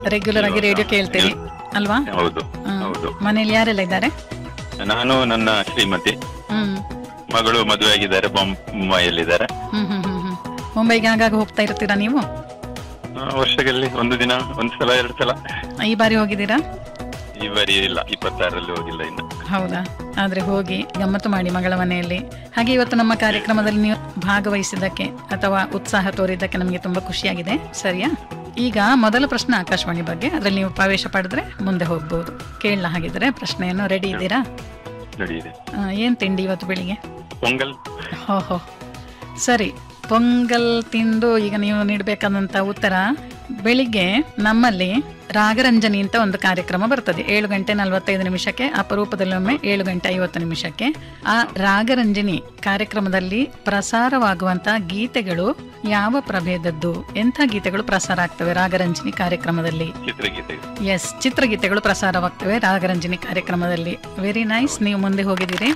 Regular ಆಗಿ radio ಕೇಳ್ತೀರಿ ಅಲ್ವಾ ಹೌದು ಹ್ಮ್. ಹೌದು ಮನೇಲಿ ಯಾರೆಲ್ಲ ಇದ್ದಾರೆ ನಾನು ನನ್ನ ಶ್ರೀಮತಿ ಹ್ಮ್ ಮಗಳು ಮದುವೆ ಆಗಿದ್ದಾರೆ ಬೊಂಬೈಯಲ್ಲಿದ್ದಾರೆ ಹ್ಮ್ ಹ್ಮ್ ಹ್ಮ್ ಹ್ಮ್ ಮುಂಬೈಗೆ ಆಗಾಗ ಹೋಗ್ತಾ ಇರ್ತೀರಾ ನೀವು ಆ, ವರ್ಷದಲ್ಲಿ ಒಂದು ದಿನ ಒಂದು ಸಲ ಎರಡು ಸಲ ಈ ಬಾರಿ ಹೋಗಿದ್ದೀರಾ ಈ ಬಾರಿ ಇಲ್ಲ ಇಪ್ಪತ್ತಾರರಲ್ಲಿ ಹೋಗಿಲ್ಲ ಇನ್ನು ಹೌದಾ ಆದ್ರೆ ಹೋಗಿ ಗಮ್ಮತ್ತು ಮಾಡಿ ಮಗಳ ಮನೆಯಲ್ಲಿ ಹಾಗೆ ಇವತ್ತು ನಮ್ಮ ಕಾರ್ಯಕ್ರಮದಲ್ಲಿ ನೀವು ಭಾಗವಹಿಸಿದ್ದಕ್ಕೆ ಅಥವಾ ಉತ್ಸಾಹ ತೋರಿದ್ದಕ್ಕೆ ನಮಗೆ ತುಂಬಾ ಖುಷಿಯಾಗಿದೆ ಸರಿಯಾ ಈಗ ಮೊದಲ ಪ್ರಶ್ನೆ ಆಕಾಶವಾಣಿ ಬಗ್ಗೆ ಅದ್ರಲ್ಲಿ ನೀವು ಪ್ರವೇಶ ಪಡೆದ್ರೆ ಮುಂದೆ ಹೋಗ್ಬೋದು ಕೇಳಲ ಹಾಗಿದ್ರೆ ಪ್ರಶ್ನೆಯನ್ನು ರೆಡಿ ಇದ್ದೀರಾ ನಡೆಯಿದೆ ಆ, ಏನ್ ತಿಂಡಿ ಇವತ್ತು ಬೆಳಿಗ್ಗೆ ಪೊಂಗಲ್ ಓಹೋ ಸರಿ ಪೊಂಗಲ್ ತಿಂದು ಈಗ ನೀವು ನೀಡಬೇಕಾದಂತ ಉತ್ತರ ಬೆಳಿಗ್ಗೆ ನಮ್ಮಲ್ಲಿ ರಾಗರಂಜನಿ ಅಂತ ಒಂದು ಕಾರ್ಯಕ್ರಮ ಬರ್ತದೆ ಏಳು ಗಂಟೆ ನಲವತ್ತೈದು ನಿಮಿಷಕ್ಕೆ ಅಪರೂಪದಲ್ಲಿ ಒಮ್ಮೆ ಏಳು ಗಂಟೆ ಐವತ್ತು ನಿಮಿಷಕ್ಕೆ ಆ ರಾಗರಂಜನಿ ಕಾರ್ಯಕ್ರಮದಲ್ಲಿ ಪ್ರಸಾರವಾಗುವಂತ ಗೀತೆಗಳು ಯಾವ ಪ್ರಭೇದದ್ದು ಎಂಥ ಗೀತೆಗಳು ಪ್ರಸಾರ ಆಗ್ತವೆ ರಾಗರಂಜನಿ ಕಾರ್ಯಕ್ರಮದಲ್ಲಿ ಚಿತ್ರಗೀತೆ ಎಸ್ ಚಿತ್ರಗೀತೆಗಳು ಪ್ರಸಾರವಾಗ್ತವೆ ರಾಗರಂಜನಿ ಕಾರ್ಯಕ್ರಮದಲ್ಲಿ ವೆರಿ ನೈಸ್ ನೀವು ಮುಂದೆ ಹೋಗಿದ್ದೀರಿ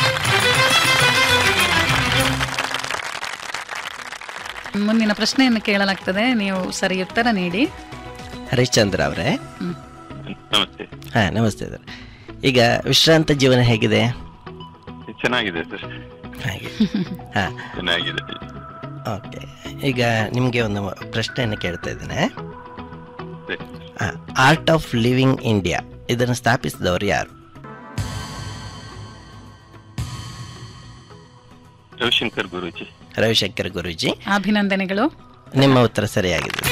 ಮುಂದಿನ ಪ್ರಶ್ನೆಯನ್ನು ಕೇಳಲಾಗ್ತದೆ ನೀವು ಸರಿ ಉತ್ತರ ನೀಡಿ ಹರಿಶ್ಚಂದ್ರ ಅವರೇ ಹ್ಮ್. ನಮಸ್ತೆ ಹಾಂ ನಮಸ್ತೆ ಸರ್ ಈಗ ವಿಶ್ರಾಂತ ಜೀವನ ಹೇಗಿದೆ ಚೆನ್ನಾಗಿದೆ ಸರ್ ಹಾಗೆ ಹಾಂ ಚೆನ್ನಾಗಿದೆ ಓಕೆ ಈಗ ನಿಮಗೆ ಒಂದು ಪ್ರಶ್ನೆಯನ್ನು ಕೇಳ್ತಾ ಇದ್ದೇನೆ ಸರಿ. ಆರ್ಟ್ ಆಫ್ ಲಿವಿಂಗ್ ಇಂಡಿಯಾ ಇದನ್ನು ಸ್ಥಾಪಿಸಿದವರು ಯಾರು ರವಿಶಂಕರ್ ಗುರೂಜಿ ರವಿಶಂಕರ್ ಗುರೂಜಿ ಅಭಿನಂದನೆಗಳು ನಿಮ್ಮ ಉತ್ತರ ಸರಿಯಾಗಿದೆ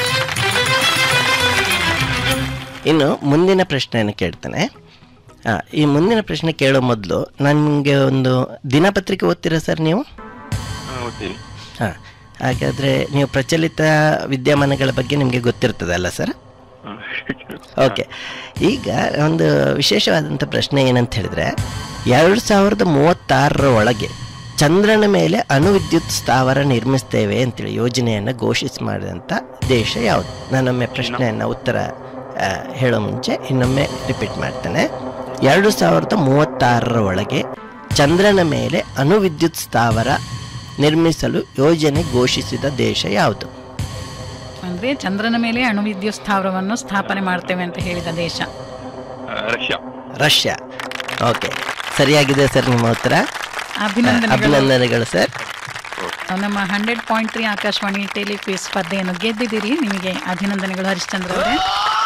ಇನ್ನು ಮುಂದಿನ ಪ್ರಶ್ನೆಯನ್ನು ಕೇಳ್ತೇನೆ ಆ, ಈ ಮುಂದಿನ ಪ್ರಶ್ನೆ ಕೇಳೋ ಮೊದಲು ನನಗೆ ಒಂದು ದಿನಪತ್ರಿಕೆ ಓದ್ತೀರಾ ಸರ್ ನೀವು ಹಾ, ಓದ್ತೀನಿ ಹಾಂ ಹಾಗಾದರೆ ನೀವು ಪ್ರಚಲಿತ ವಿದ್ಯಮಾನಗಳ ಬಗ್ಗೆ ನಿಮಗೆ ಗೊತ್ತಿರ್ತದೆ ಅಲ್ಲ ಸರ್ ಹಾ. ಓಕೆ ಈಗ ಒಂದು ವಿಶೇಷವಾದಂಥ ಪ್ರಶ್ನೆ ಏನಂತ ಹೇಳಿದ್ರೆ ಎರಡು ಸಾವಿರದ ಮೂವತ್ತಾರರ ಒಳಗೆ ಚಂದ್ರನ ಮೇಲೆ ಅಣುವಿದ್ಯುತ್ ಸ್ಥಾವರ ನಿರ್ಮಿಸ್ತೇವೆ ಅಂತೇಳಿ ಯೋಜನೆಯನ್ನು ಘೋಷಿಸಿ ಮಾಡಿದಂಥ ದೇಶ ಯಾವುದು ನಾನೊಮ್ಮೆ ಪ್ರಶ್ನೆಯನ್ನು ಉತ್ತರ ಆ, ಹೇಳೋ ಮುಂಚೆ ಇನ್ನೊಮ್ಮೆ ರಿಪೀಟ್ ಮಾಡ್ತೇನೆ ಎರಡು ಸಾವಿರದ ಮೂವತ್ತಾರರ ಒಳಗೆ ಚಂದ್ರನ ಮೇಲೆ ಅಣುವಿದ್ಯುತ್ ಸ್ಥಾವರ ನಿರ್ಮಿಸಲು ಯೋಜನೆ ಘೋಷಿಸಿದ ದೇಶ ಯಾವುದು ಅಂದ್ರೆ ಚಂದ್ರನ ಮೇಲೆ ಅಣುವಿದ್ಯುತ್ ಸ್ಥಾವರವನ್ನು ಸ್ಥಾಪನೆ ಮಾಡ್ತೇವೆ ಅಂತ ಹೇಳಿದ ದೇಶ ಆ, ರಷ್ಯಾ ರಷ್ಯಾ ಓಕೆ ಸರಿಯಾಗಿದೆ ಸರ್ ನಿಮ್ಮ ಉತ್ತರ ಅಭಿನಂದನೆಗಳು ಅಭಿನಂದನೆಗಳು ಸರ್ ನಮ್ಮ hundred point three Akashvani telequiz ಸ್ಪರ್ಧೆಯನ್ನು ಗೆದ್ದಿದ್ದೀರಿ ನಿಮಗೆ ಅಭಿನಂದನೆಗಳು ಹರಿಶ್ಚಂದ್ರ ಅವರೇ